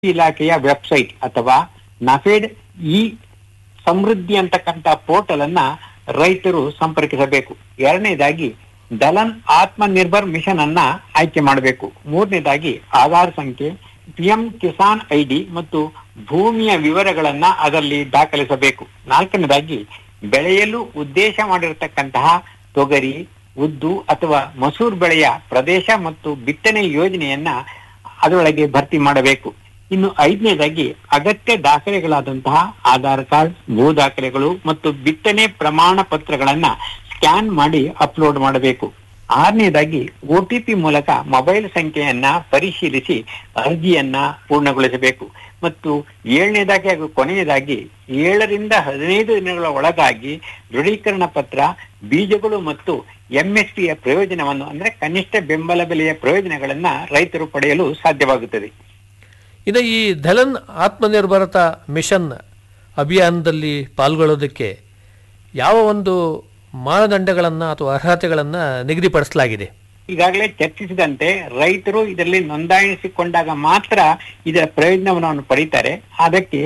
ಇಲಾಖೆಯ ವೆಬ್ಸೈಟ್ ಅಥವಾ NAFED E ಸಮೃದ್ಧಿ ಅಂತಕ್ಕಂಥ ಪೋರ್ಟಲ್ ಅನ್ನ ರೈತರು ಸಂಪರ್ಕಿಸಬೇಕು ಎರಡನೇದಾಗಿ ದಲನ್ ಆತ್ಮ ನಿರ್ಭರ್ ಮಿಷನ್ ಅನ್ನ ಆಯ್ಕೆ ಮಾಡಬೇಕು ಮೂರನೇದಾಗಿ ಆಧಾರ್ ಸಂಖ್ಯೆ ಪಿಎಂ ಕಿಸಾನ್ ಐಡಿ ಮತ್ತು ಭೂಮಿಯ ವಿವರಗಳನ್ನ ಅದರಲ್ಲಿ ದಾಖಲಿಸಬೇಕು ನಾಲ್ಕನೇದಾಗಿ ಬೆಳೆಯಲು ಉದ್ದೇಶ ಮಾಡಿರತಕ್ಕಂತಹ ತೊಗರಿ ಉದ್ದು ಅಥವಾ ಮಸೂರ್ ಬೆಳೆಯ ಪ್ರದೇಶ ಮತ್ತು ಬಿತ್ತನೆ ಯೋಜನೆಯನ್ನ ಅದರೊಳಗೆ ಭರ್ತಿ ಮಾಡಬೇಕು ಇನ್ನು ಐದನೇದಾಗಿ ಅಗತ್ಯ ದಾಖಲೆಗಳಾದಂತಹ ಆಧಾರ್ ಕಾರ್ಡ್ ಭೂ ದಾಖಲೆಗಳು ಮತ್ತು ಬಿತ್ತನೆ ಪ್ರಮಾಣ ಪತ್ರಗಳನ್ನ ಸ್ಕ್ಯಾನ್ ಮಾಡಿ ಅಪ್ಲೋಡ್ ಮಾಡಬೇಕು ಆರನೇದಾಗಿ ಒಟಿಪಿ ಮೂಲಕ ಮೊಬೈಲ್ ಸಂಖ್ಯೆಯನ್ನ ಪರಿಶೀಲಿಸಿ ಅರ್ಜಿಯನ್ನ ಪೂರ್ಣಗೊಳಿಸಬೇಕು ಮತ್ತು ಏಳನೇದಾಗಿ ಹಾಗೂ ಕೊನೆಯದಾಗಿ ಏಳರಿಂದ ಹದಿನೈದು ದಿನಗಳ ಒಳಗಾಗಿ ದೃಢೀಕರಣ ಪತ್ರ ಬೀಜಗಳು ಮತ್ತು ಎಂಎಸ್ಪಿಯ ಪ್ರಯೋಜನವನ್ನು ಅಂದ್ರೆ ಕನಿಷ್ಠ ಬೆಂಬಲ ಬೆಲೆಯ ಪ್ರಯೋಜನಗಳನ್ನ ರೈತರು ಪಡೆಯಲು ಸಾಧ್ಯವಾಗುತ್ತದೆ ಇನ್ನು ಈ ಧಲನ್ ಆತ್ಮನಿರ್ಭರತ ಮಿಷನ್ ಅಭಿಯಾನದಲ್ಲಿ ಪಾಲ್ಗೊಳ್ಳೋದಕ್ಕೆ ಯಾವ ಒಂದು ಮಾನದಂಡಗಳನ್ನು ಅಥವಾ ಅರ್ಹತೆಗಳನ್ನು ನಿಗದಿಪಡಿಸಲಾಗಿದೆ ಈಗಾಗಲೇ ಚರ್ಚಿಸಿದಂತೆ ರೈತರು ಇದರಲ್ಲಿ ನೋಂದಾಯಿಸಿಕೊಂಡಾಗ ಮಾತ್ರ ಇದರ ಪ್ರಯೋಜನವನ್ನು ಪಡೀತಾರೆ ಅದಕ್ಕೆ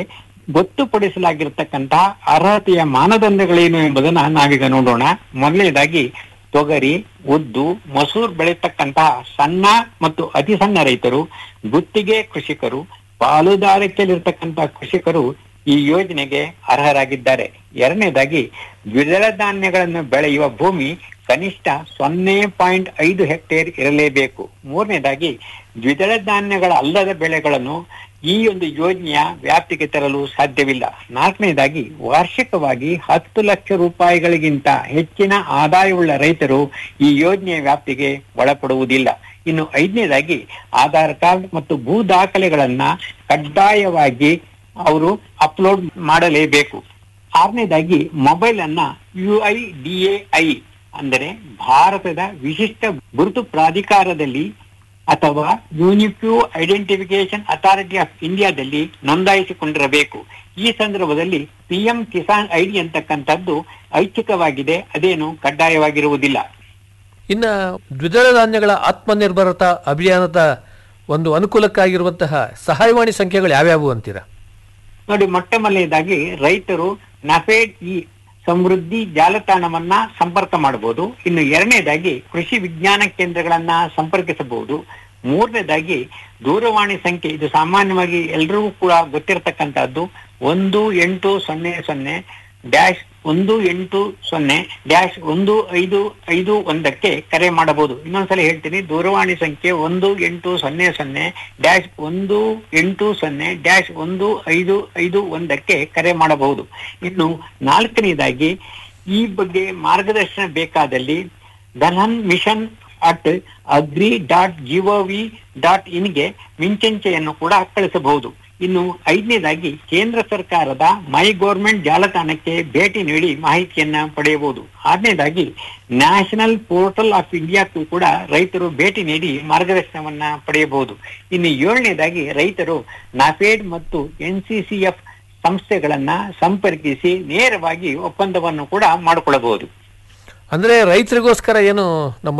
ಗೊತ್ತುಪಡಿಸಲಾಗಿರ್ತಕ್ಕಂತಹ ಅರ್ಹತೆಯ ಮಾನದಂಡಗಳೇನು ಎಂಬುದನ್ನ ನಾವೀಗ ನೋಡೋಣ ಮೊದಲನೇದಾಗಿ ತೊಗರಿ ಉದ್ದು ಮಸೂರ್ ಬೆಳೆತಕ್ಕಂತಹ ಸಣ್ಣ ಮತ್ತು ಅತಿ ಸಣ್ಣ ರೈತರು ಗುತ್ತಿಗೆ ಕೃಷಿಕರು ಪಾಲುದಾರಿಕೆಯಲ್ಲಿರ್ತಕ್ಕಂತಹ ಕೃಷಿಕರು ಈ ಯೋಜನೆಗೆ ಅರ್ಹರಾಗಿದ್ದಾರೆ ಎರಡನೇದಾಗಿ ದ್ವಿದಳ ಧಾನ್ಯಗಳನ್ನು ಬೆಳೆಯುವ ಭೂಮಿ ಕನಿಷ್ಠ ಸೊನ್ನೆ ಪಾಯಿಂಟ್ ಐದು ಹೆಕ್ಟೇರ್ ಇರಲೇಬೇಕು ಮೂರನೇದಾಗಿ ದ್ವಿದಳ ಧಾನ್ಯಗಳ ಅಲ್ಲದ ಬೆಳೆಗಳನ್ನು ಈ ಒಂದು ಯೋಜನೆಯ ವ್ಯಾಪ್ತಿಗೆ ತರಲು ಸಾಧ್ಯವಿಲ್ಲ ನಾಲ್ಕನೇದಾಗಿ ವಾರ್ಷಿಕವಾಗಿ ಹತ್ತು ಲಕ್ಷ ರೂಪಾಯಿಗಳಿಗಿಂತ ಹೆಚ್ಚಿನ ಆದಾಯವುಳ್ಳ ರೈತರು ಈ ಯೋಜನೆಯ ವ್ಯಾಪ್ತಿಗೆ ಒಳಪಡುವುದಿಲ್ಲ ಇನ್ನು ಐದನೇದಾಗಿ ಆಧಾರ್ ಕಾರ್ಡ್ ಮತ್ತು ಭೂ ದಾಖಲೆಗಳನ್ನ ಕಡ್ಡಾಯವಾಗಿ ಅವರು ಅಪ್ಲೋಡ್ ಮಾಡಲೇಬೇಕು ಆರನೇದಾಗಿ ಮೊಬೈಲ್ ಅನ್ನ U I D A I ಅಂದರೆ ಭಾರತದ ವಿಶಿಷ್ಟ ಗುರುತು ಪ್ರಾಧಿಕಾರದಲ್ಲಿ ಅಥವಾ ಯೂನಿಕ್ಯೂ ಐಡೆಂಟಿಫಿಕೇಶನ್ ಅಥಾರಿಟಿ ಆಫ್ ಇಂಡಿಯಾದಲ್ಲಿ ನೋಂದಾಯಿಸಿಕೊಂಡಿರಬೇಕು ಈ ಸಂದರ್ಭದಲ್ಲಿ ಪಿಎಂ ಕಿಸಾನ್ ಐಡಿ ಅಂತಕ್ಕಂಥದ್ದು ಐಚ್ಛಿಕವಾಗಿದೆ ಅದೇನು ಕಡ್ಡಾಯವಾಗಿರುವುದಿಲ್ಲ ಇನ್ನು ದ್ವಿದಳ ಧಾನ್ಯಗಳ ಆತ್ಮನಿರ್ಭರತ ಅಭಿಯಾನದ ಒಂದು ಅನುಕೂಲಕ್ಕಾಗಿರುವಂತಹ ಸಹಾಯವಾಣಿ ಸಂಖ್ಯೆಗಳು ಯಾವ್ಯಾವು ಅಂತೀರಾ ನೋಡಿ ಮೊಟ್ಟ ಮೊದಲನೇದಾಗಿ ರೈತರು ನಫೇಡ್ ಈ ಸಮೃದ್ಧಿ ಜಾಲತಾಣವನ್ನ ಸಂಪರ್ಕ ಮಾಡಬಹುದು ಇನ್ನು ಎರಡನೇದಾಗಿ ಕೃಷಿ ವಿಜ್ಞಾನ ಕೇಂದ್ರಗಳನ್ನ ಸಂಪರ್ಕಿಸಬಹುದು ಮೂರನೇದಾಗಿ ದೂರವಾಣಿ ಸಂಖ್ಯೆ ಇದು ಸಾಮಾನ್ಯವಾಗಿ ಎಲ್ರಿಗೂ ಕೂಡ ಗೊತ್ತಿರತಕ್ಕಂತಹದ್ದು ಒಂದು ಎಂಟು ಸೊನ್ನೆ ಸೊನ್ನೆ ಡ್ಯಾಶ್ ಒಂದು ಎಂಟು ಸೊನ್ನೆ ಡ್ಯಾಶ್ ಒಂದು ಐದು ಐದು ಒಂದಕ್ಕೆ ಕರೆ ಮಾಡಬಹುದು ಇನ್ನೊಂದ್ಸಲ ಹೇಳ್ತೀನಿ ದೂರವಾಣಿ ಸಂಖ್ಯೆ ಒಂದು ಎಂಟು ಸೊನ್ನೆ ಸೊನ್ನೆ ಡ್ಯಾಶ್ ಒಂದು ಎಂಟು ಸೊನ್ನೆ ಡ್ಯಾಶ್ ಒಂದು ಐದು ಐದು ಒಂದಕ್ಕೆ ಕರೆ ಮಾಡಬಹುದು ಇನ್ನು ನಾಲ್ಕನೇದಾಗಿ ಈ ಬಗ್ಗೆ ಮಾರ್ಗದರ್ಶನ ಬೇಕಾದಲ್ಲಿ ದಲನ್ mission at agri dot GOV dot ಇನ್ಗೆ ಮಿಂಚಂಚೆಯನ್ನು ಕೂಡ ಕಳಿಸಬಹುದು ಇನ್ನು ಐದನೇದಾಗಿ ಕೇಂದ್ರ ಸರ್ಕಾರದ ಮೈ ಗೌರ್ಮೆಂಟ್ ಜಾಲತಾಣಕ್ಕೆ ಭೇಟಿ ನೀಡಿ ಮಾಹಿತಿಯನ್ನ ಪಡೆಯಬಹುದು ಆರನೇದಾಗಿ ನ್ಯಾಷನಲ್ ಪೋರ್ಟಲ್ ಆಫ್ ಇಂಡಿಯಾಕ್ಕೂ ಕೂಡ ರೈತರು ಭೇಟಿ ನೀಡಿ ಮಾರ್ಗದರ್ಶನವನ್ನ ಪಡೆಯಬಹುದು ಇನ್ನು ಏಳನೇದಾಗಿ ರೈತರು ನಾಫೇಡ್ ಮತ್ತು ಎನ್ ಸಿ ಸಿ ಎಫ್ ಸಂಸ್ಥೆಗಳನ್ನ ಸಂಪರ್ಕಿಸಿ ನೇರವಾಗಿ ಒಪ್ಪಂದವನ್ನು ಕೂಡ ಮಾಡಿಕೊಳ್ಳಬಹುದು ಅಂದರೆ ರೈತರಿಗೋಸ್ಕರ ಏನು ನಮ್ಮ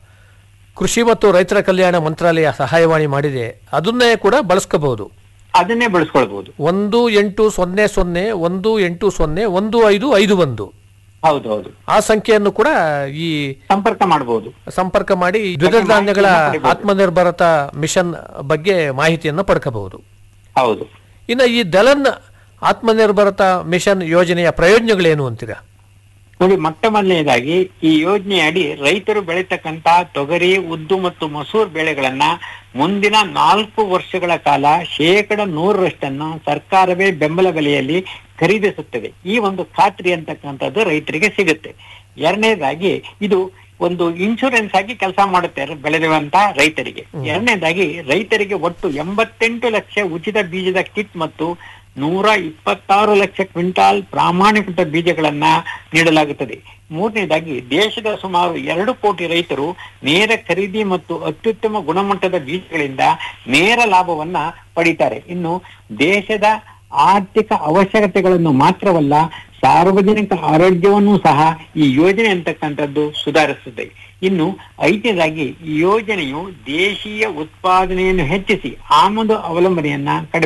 ಕೃಷಿ ಮತ್ತು ರೈತರ ಕಲ್ಯಾಣ ಮಂತ್ರಾಲಯ ಸಹಾಯವಾಣಿ ಮಾಡಿದೆ ಅದನ್ನೇ ಕೂಡ ಬಳಸ್ಕೋಬಹುದು ಅದನ್ನೇ ಬಳಸ್ಕೊಳ್ಬಹುದು ಒಂದು ಎಂಟು ಸೊನ್ನೆ ಸೊನ್ನೆ ಒಂದು ಎಂಟು ಸೊನ್ನೆ ಒಂದು ಐದು ಐದು ಒಂದು ಹೌದು ಹೌದು ಆ ಸಂಖ್ಯೆಯನ್ನು ಕೂಡ ಈ ಸಂಪರ್ಕ ಮಾಡಬಹುದು ಸಂಪರ್ಕ ಮಾಡಿ ದ್ವಿದಳ ಧಾನ್ಯಗಳ ಮಾಹಿತಿಯನ್ನ ಪಡಿಬೋದು. ಆತ್ಮನಿರ್ಭರತ ಮಿಷನ್ ಬಗ್ಗೆ ಮಾಹಿತಿಯನ್ನು ಪಡ್ಕೋಬಹುದು ಹೌದು ಇನ್ನು ಈ ದಲನ್ ಆತ್ಮನಿರ್ಭರತ ಮಿಷನ್ ಯೋಜನೆಯ ಪ್ರಯೋಜನಗಳೇನು ಅಂತೀರಾ ನೋಡಿ ಮೊಟ್ಟ ಮೊದಲನೇದಾಗಿ ಈ ಯೋಜನೆಯಡಿ ರೈತರು ಬೆಳೀತಕ್ಕಂತ ತೊಗರಿ ಉದ್ದು ಮತ್ತು ಮಸೂರ್ ಬೆಳೆಗಳನ್ನ ಮುಂದಿನ ನಾಲ್ಕು ವರ್ಷಗಳ ಕಾಲ ಶೇಕಡ ನೂರರಷ್ಟನ್ನು ಸರ್ಕಾರವೇ ಬೆಂಬಲ ಬೆಲೆಯಲ್ಲಿ ಖರೀದಿಸುತ್ತದೆ ಈ ಒಂದು ಖಾತ್ರಿ ಅಂತಕ್ಕಂಥದ್ದು ರೈತರಿಗೆ ಸಿಗುತ್ತೆ ಎರಡನೇದಾಗಿ ಇದು ಒಂದು ಇನ್ಶೂರೆನ್ಸ್ ಆಗಿ ಕೆಲಸ ಮಾಡುತ್ತೆ ಬೆಳೆದಿರುವಂತ ರೈತರಿಗೆ ಎರಡನೇದಾಗಿ ರೈತರಿಗೆ ಒಟ್ಟು ಎಂಬತ್ತೆಂಟು ಲಕ್ಷ ಉಚಿತ ಬೀಜದ ಕಿಟ್ ಮತ್ತು ನೂರ ಇಪ್ಪತ್ತಾರು ಲಕ್ಷ ಕ್ವಿಂಟಾಲ್ ಪ್ರಾಮಾಣಿಕೃತ ಬೀಜಗಳನ್ನ ನೀಡಲಾಗುತ್ತದೆ ಮೂರನೇದಾಗಿ ದೇಶದ ಸುಮಾರು ಎರಡು ಕೋಟಿ ರೈತರು ನೇರ ಖರೀದಿ ಮತ್ತು ಅತ್ಯುತ್ತಮ ಗುಣಮಟ್ಟದ ಬೀಜಗಳಿಂದ ನೇರ ಲಾಭವನ್ನ ಪಡಿತಾರೆ ಇನ್ನು ದೇಶದ ಆರ್ಥಿಕ ಅವಶ್ಯಕತೆಗಳನ್ನು ಮಾತ್ರವಲ್ಲ ಸಾರ್ವಜನಿಕ ಆರೋಗ್ಯವನ್ನು ಸಹ ಈ ಯೋಜನೆ ಅಂತಕ್ಕಂಥದ್ದು ಸುಧಾರಿಸುತ್ತದೆ ಇನ್ನು ಐದನೇದಾಗಿ ಈ ಯೋಜನೆಯು ದೇಶೀಯ ಉತ್ಪಾದನೆಯನ್ನು ಹೆಚ್ಚಿಸಿ ಆಮದು ಅವಲಂಬನೆಯನ್ನ ಕಡಿಮೆ